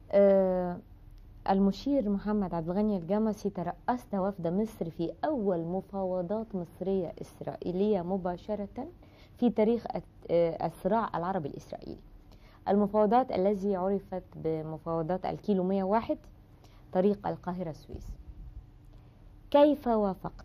آه المشير محمد عبد الغني الجمسي ترأست وفد مصر في أول مفاوضات مصرية إسرائيلية مباشرة في تاريخ آه، الصراع العربي الإسرائيلي المفاوضات التي عرفت بمفاوضات الكيلو 101 طريق القاهرة السويس كيف وافقت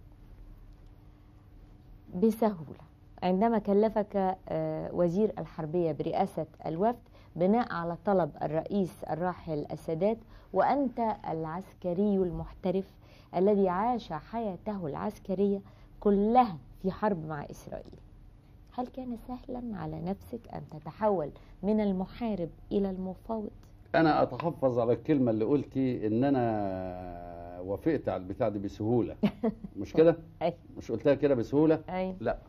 بسهولة عندما كلفك آه، وزير الحربية برئاسة الوفد بناء على طلب الرئيس الراحل السادات وأنت العسكري المحترف الذي عاش حياته العسكرية كلها في حرب مع إسرائيل هل كان سهلا على نفسك أن تتحول من المحارب إلى المفاوض؟ أنا أتحفظ على الكلمة اللي قلتي إن أنا وافقت على البتاع دي بسهولة مش كده؟ أي مش قلتها كده بسهولة؟ أي لا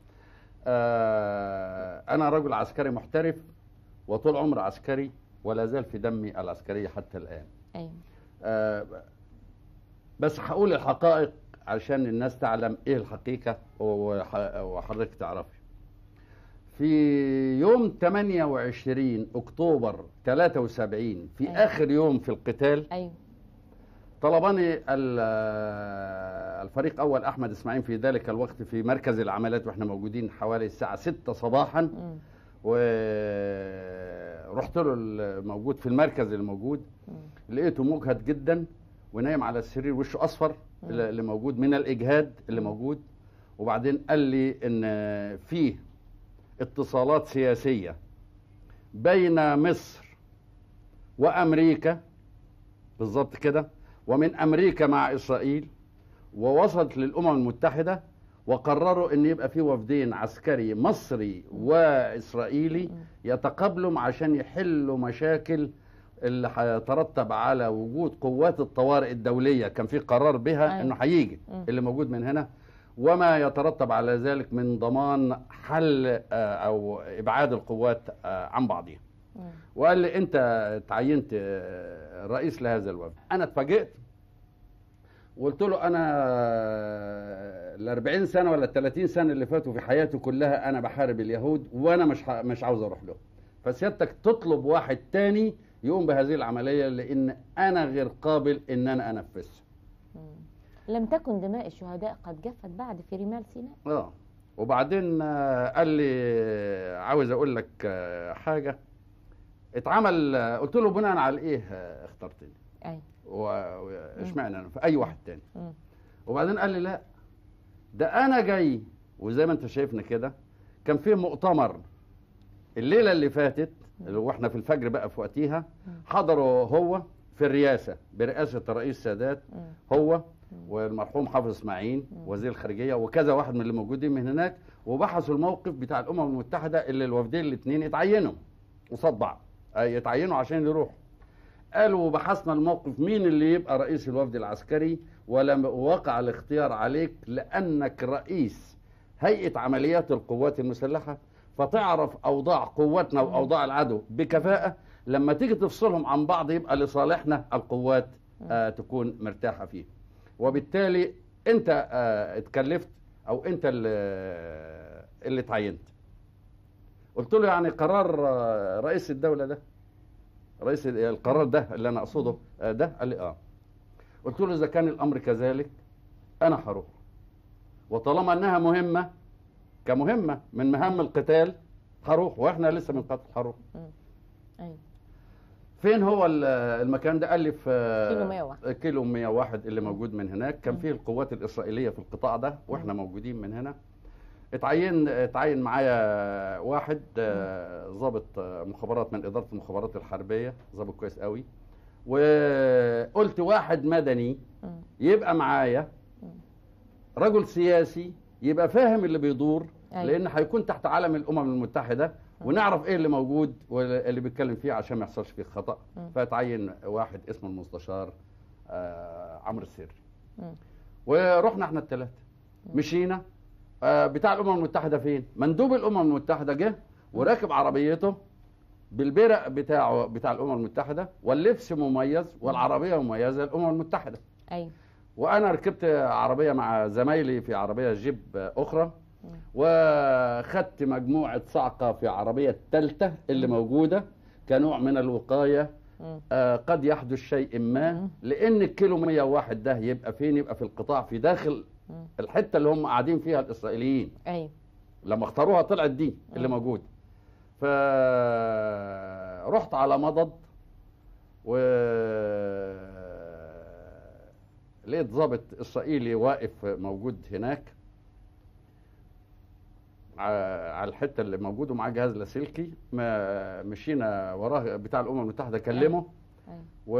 آه أنا رجل عسكري محترف وطول عمري عسكري ولا زال في دمي العسكرية حتى الآن أي آه بس هقول الحقائق عشان الناس تعلم ايه الحقيقة وح- وحضرتك تعرفي في يوم 28 اكتوبر 73 في أيوة. اخر يوم في القتال أي طلبني ال- الفريق اول احمد اسماعيل في ذلك الوقت في مركز العمليات واحنا موجودين حوالي الساعه 6 صباحا مم. ورحت له الموجود في المركز الموجود مم. لقيته مجهد جدا ونايم على السرير وشه اصفر مم. اللي موجود من الاجهاد اللي مم. موجود وبعدين قال لي ان فيه اتصالات سياسيه بين مصر وامريكا بالظبط كده ومن امريكا مع اسرائيل ووصلت للامم المتحده وقرروا ان يبقى في وفدين عسكري مصري واسرائيلي يتقابلوا عشان يحلوا مشاكل اللي هيترتب على وجود قوات الطوارئ الدوليه كان في قرار بها أيوة. انه هيجي مم. اللي موجود من هنا وما يترتب على ذلك من ضمان حل آه، او ابعاد القوات آه، عن بعضها مم. وقال لي انت تعينت آه، رئيس لهذا الوفد انا اتفاجئت وقلت له انا ال 40 سنه ولا ال 30 سنه اللي فاتوا في حياتي كلها انا بحارب اليهود وانا مش ح- مش عاوز اروح له فسيادتك تطلب واحد تاني يقوم بهذه العمليه لان انا غير قابل ان انا انفذها مم. لم تكن دماء الشهداء قد جفت بعد في رمال سيناء اه وبعدين آه، قال لي عاوز اقول لك آه، حاجه اتعمل آه، قلت له بناء على ايه آه، اخترتني أي و- واشمعنى انا في اي واحد تاني مم. وبعدين قال لي لا ده انا جاي وزي ما انت شايفنا كده كان في مؤتمر الليله اللي فاتت اللي هو احنا في الفجر بقى في وقتها حضروا هو في الرئاسه برئاسه الرئيس سادات مم. هو والمرحوم حافظ اسماعيل وزير الخارجيه وكذا واحد من اللي موجودين من هناك وبحثوا الموقف بتاع الامم المتحده اللي الوفدين الاثنين اتعينوا قصاد بعض أي يتعينوا عشان يروحوا قالوا بحثنا الموقف مين اللي يبقى رئيس الوفد العسكري ولم وقع الاختيار عليك لانك رئيس هيئه عمليات القوات المسلحه فتعرف اوضاع قواتنا واوضاع العدو بكفاءه لما تيجي تفصلهم عن بعض يبقى لصالحنا القوات آه تكون مرتاحه فيه وبالتالي انت آه اتكلفت او انت اللي, اللي اتعينت قلت له يعني قرار آه، رئيس الدوله ده رئيس القرار ده اللي انا اقصده آه، ده قال لي اه قلت له اذا كان الامر كذلك انا هروح وطالما انها مهمه كمهمه من مهام القتال هروح واحنا لسه بنقاتل هروح أي فين هو ال- المكان ده قال لي في كيلو 101. كيلو 101 اللي موجود من هناك كان فيه القوات الاسرائيليه في القطاع ده واحنا موجودين من هنا اتعين اتعين معايا واحد آه، ضابط آه، مخابرات من اداره المخابرات الحربيه ضابط كويس قوي وقلت واحد مدني مم. يبقى معايا رجل سياسي يبقى فاهم اللي بيدور أيوة. لان هيكون تحت علم الامم المتحده ونعرف ايه اللي موجود واللي بيتكلم فيه عشان ما يحصلش فيه خطا مم. فتعين واحد اسمه المستشار آه، عمرو السري مم. ورحنا احنا الثلاثه مشينا آه، بتاع الامم المتحده فين مندوب الامم المتحده جه وراكب عربيته بالبرق بتاعه بتاع الامم المتحده واللبس مميز والعربيه مميزه الامم المتحده أي وانا ركبت عربيه مع زمايلي في عربيه جيب اخرى وخدت مجموعه صعقه في عربيه الثالثه اللي موجوده كنوع من الوقايه مم. آه قد يحدث شيء ما مم. لان الكيلو 101 ده يبقى فين يبقى في القطاع في داخل مم. الحته اللي هم قاعدين فيها الاسرائيليين ايوه لما اختاروها طلعت دي اللي مم. موجود فرحت على مضض و لقيت ضابط اسرائيلي واقف موجود هناك ع- على الحته اللي موجود ومعاه جهاز لاسلكي ما مشينا وراه بتاع الامم المتحده كلمه ايوه و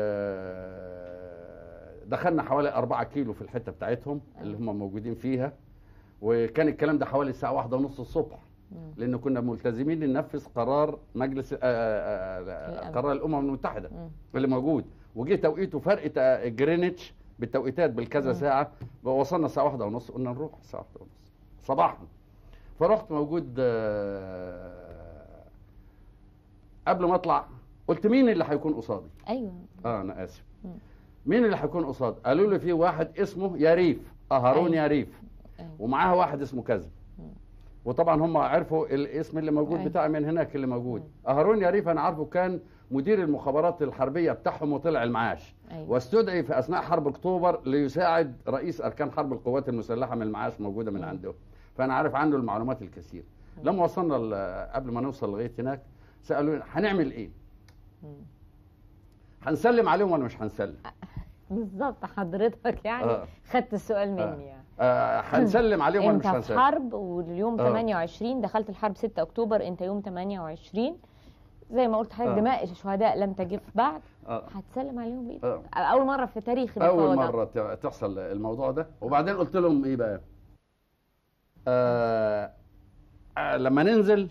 دخلنا حوالي أربعة كيلو في الحتة بتاعتهم اللي هم موجودين فيها وكان الكلام ده حوالي الساعة واحدة ونص الصبح مم. لأن كنا ملتزمين ننفذ قرار مجلس آه، آه، آه، الأمن. قرار الأمم المتحدة مم. اللي موجود وجه توقيته فرق تا- جرينتش بالتوقيتات بالكذا مم. ساعة وصلنا الساعة واحدة ونص قلنا نروح الساعة واحدة ونص صباحا فرحت موجود آه، قبل ما اطلع قلت مين اللي هيكون قصادي ايوه اه انا اسف مم. مين اللي هيكون قصاد قالوا لي في واحد اسمه ياريف اه هارون أيوة. ياريف ايوه ومعاها واحد اسمه كذا مم. وطبعا هم عرفوا الاسم اللي موجود أيوة. بتاعي من هناك اللي موجود مم. آه هارون ياريف انا عارفه كان مدير المخابرات الحربيه بتاعهم وطلع المعاش ايوه واستدعي في اثناء حرب اكتوبر ليساعد رئيس اركان حرب القوات المسلحه من المعاش موجوده من مم. عنده فانا عارف عنه المعلومات الكثير مم. لما وصلنا ل- قبل ما نوصل لغايه هناك سالوني هنعمل ايه مم. هنسلم عليهم ولا مش هنسلم بالظبط حضرتك يعني آه. خدت السؤال مني آه. يعني آه هنسلم عليهم ولا مش انت في هنسلم حرب واليوم آه. 28 دخلت الحرب 6 اكتوبر انت يوم 28 زي ما قلت حضرتك آه. دماء الشهداء لم تجف بعد آه. هتسلم عليهم بايه آه. اول مره في تاريخ اول المفاوضات مره ت- تحصل الموضوع ده وبعدين قلت لهم ايه بقى آه آه لما ننزل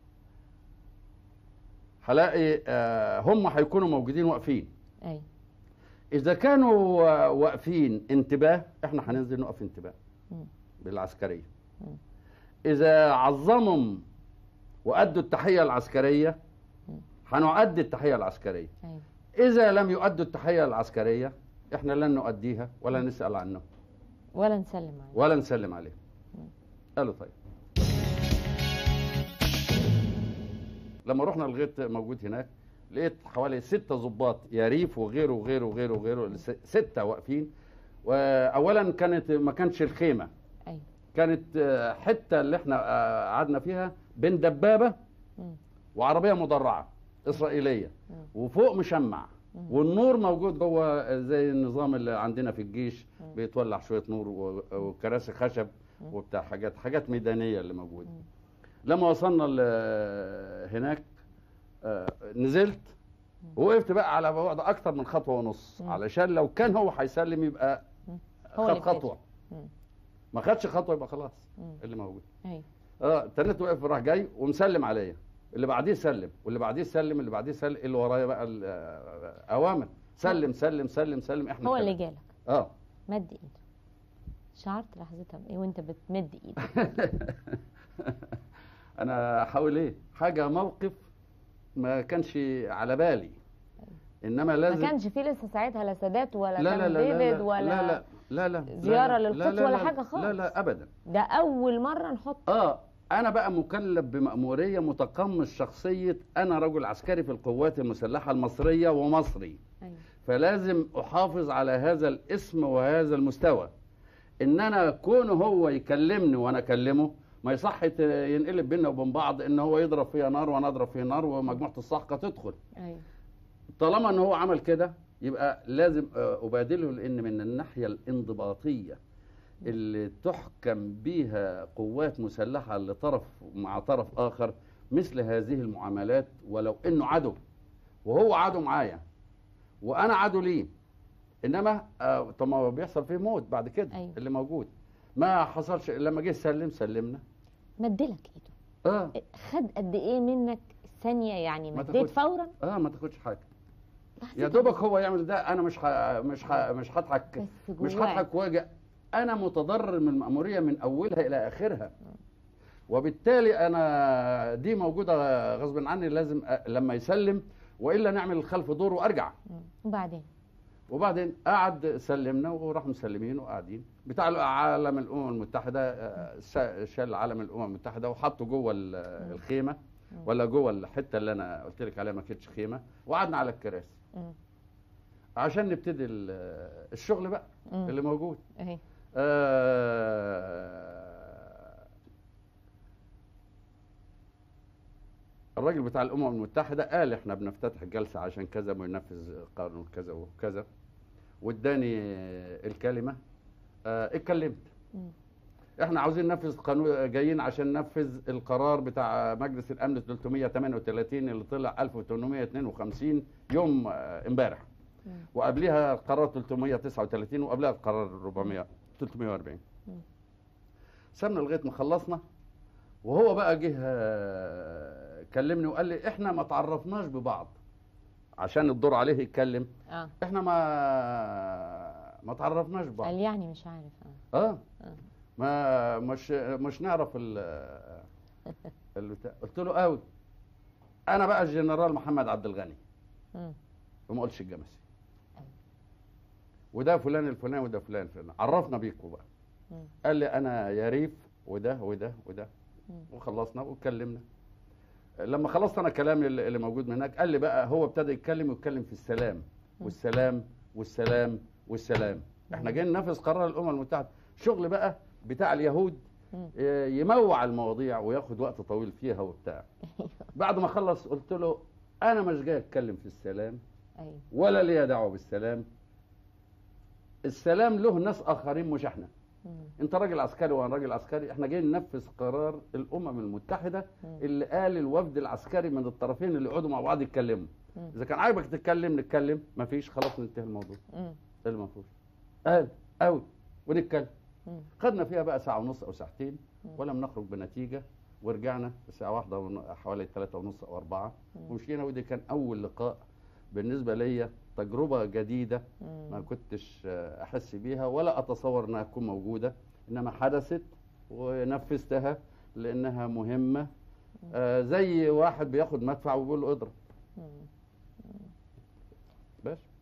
هلاقي آه هم هيكونوا موجودين واقفين ايوه اذا كانوا آه، واقفين انتباه احنا هننزل نقف انتباه مم. بالعسكريه مم. اذا عظموا وادوا التحيه العسكريه مم. هنؤدي التحيه العسكريه ايوه اذا لم يؤدوا التحيه العسكريه احنا لن نؤديها ولا نسال عنه ولا نسلم عليه ولا نسلم عليه مم. قالوا طيب لما رحنا لغايه موجود هناك لقيت حوالي ستة ضباط ياريف وغيره وغيره وغيره وغيره س- ستة واقفين واولا كانت ما كانتش الخيمه ايوه كانت آه، حته اللي احنا آه، قعدنا فيها بين دبابه مم. وعربيه مدرعه اسرائيليه مم. وفوق مشمع مم. والنور موجود جوه زي النظام اللي عندنا في الجيش مم. بيتولع شويه نور و- وكراسي خشب مم. وبتاع حاجات حاجات ميدانيه اللي موجوده مم. لما وصلنا ل- هناك آه، نزلت وقفت بقى على بعد اكتر من خطوه ونص مم. علشان لو كان هو هيسلم يبقى هو خد اللي خطوه مم. ما خدش خطوه يبقى خلاص مم. اللي موجود ايوه اه تنت وقف راح جاي ومسلم عليا اللي بعديه سلم واللي بعديه سلم اللي بعديه سلم اللي ورايا بقى ال- آه، اوامر سلم سلم سلم سلم احنا هو كده. اللي جالك اه مد ايده شعرت لحظتها بايه وانت بتمد ايدك انا احاول ايه حاجه موقف ما كانش على بالي انما ما لازم كانش فيه لسه ساعتها لا سادات ولا لا لا كان لا لا ديفيد لا ولا لا لا لا لا زيارة لا لا للقدس لا ولا لا حاجة لا خالص. لا ابدا ده اول مره نحط اه انا بقى مكلف بمأمورية متقمص شخصية انا رجل عسكري في القوات المسلحة المصرية ومصري ايوه فلازم احافظ على هذا الاسم وهذا المستوى ان انا كونه هو يكلمني وانا اكلمه ما يصح يت- ينقلب بينا وبين بعض ان هو يضرب فيها نار وانا اضرب فيه نار ومجموعه الصحقه تدخل ايوه طالما ان هو عمل كده يبقى لازم آه، ابادله لان من الناحيه الانضباطيه اللي تحكم بيها قوات مسلحه لطرف مع طرف اخر مثل هذه المعاملات ولو انه عدو وهو عدو معايا وانا عدو ليه انما آه، طب ما هو بيحصل فيه موت بعد كده أيوة. اللي موجود ما حصلش لما جه سلم سلمنا مدلك ايده اه خد قد ايه منك ثانيه يعني ما مديت تاخدش. فورا اه ما تاخدش حاجه لحظتها يا دوبك هو يعمل ده انا مش ح... مش ح... مش هضحك بس مش جواك. هضحك واجع انا متضرر من المأمورية من اولها الى اخرها وبالتالي انا دي موجودة غصب عني لازم أ... لما يسلم والا نعمل الخلف دور وارجع مم. وبعدين وبعدين قعد سلمنا وراح مسلمين وقاعدين بتاع عالم الامم المتحده آه، س- شال علم الامم المتحده وحطه جوه ال- الخيمه ولا جوه الحته اللي انا قلت لك عليها ما كانتش خيمه وقعدنا على الكراسي مم. عشان نبتدي ال- الشغل بقى مم. اللي موجود اهي آه، الراجل بتاع الامم المتحده قال احنا بنفتتح الجلسه عشان كذا وننفذ قانون كذا وكذا واداني الكلمه آه، اتكلمت مم. احنا عاوزين ننفذ قانون جايين عشان ننفذ القرار بتاع مجلس الامن 338 اللي طلع 1852 يوم آه، امبارح مم. وقبلها القرار 339 وقبلها القرار 400 340 مم. سابنا لغايه ما خلصنا وهو بقى جه آه، كلمني وقال لي احنا ما تعرفناش ببعض عشان الدور عليه يتكلم اه احنا ما ما تعرفناش ببعض قال يعني مش عارف اه اه آه. ما مش مش نعرف ال البتاع. قلت له قوي انا بقى الجنرال محمد عبد الغني مم. وما قلتش الجمسي وده فلان الفلاني وده فلان الفلاني عرفنا بيكوا بقى مم. قال لي انا يريف وده وده وده مم. وخلصنا واتكلمنا لما خلصت انا كلامي اللي اللي موجود من هناك قال لي بقى هو ابتدى يتكلم ويتكلم في السلام والسلام والسلام والسلام احنا جايين ننفذ قرار الامم المتحده شغل بقى بتاع اليهود مم. ي- يموع المواضيع وياخد وقت طويل فيها وبتاع بعد ما خلص قلت له انا مش جاي اتكلم في السلام ايوه ولا ليا دعوه بالسلام السلام له ناس اخرين مش احنا مم. انت راجل عسكري وانا راجل عسكري احنا جايين ننفذ قرار الامم المتحده مم. اللي قال الوفد العسكري من الطرفين اللي يقعدوا مع بعض يتكلموا مم. اذا كان عاجبك تتكلم نتكلم مفيش خلاص ننتهي الموضوع مم. ده اللي المفروض قال قوي ونتكلم مم. خدنا فيها بقى ساعه ونص او ساعتين مم. ولم نخرج بنتيجه ورجعنا الساعه واحدة ون- حوالي ثلاثة ونص او أربعة مم. ومشينا ودي كان اول لقاء بالنسبه ليا تجربه جديده ما مم. كنتش آه، احس بيها ولا اتصور انها تكون موجوده انما حدثت ونفذتها لانها مهمه آه، زي واحد بياخد مدفع وبيقول له اضرب مم. بس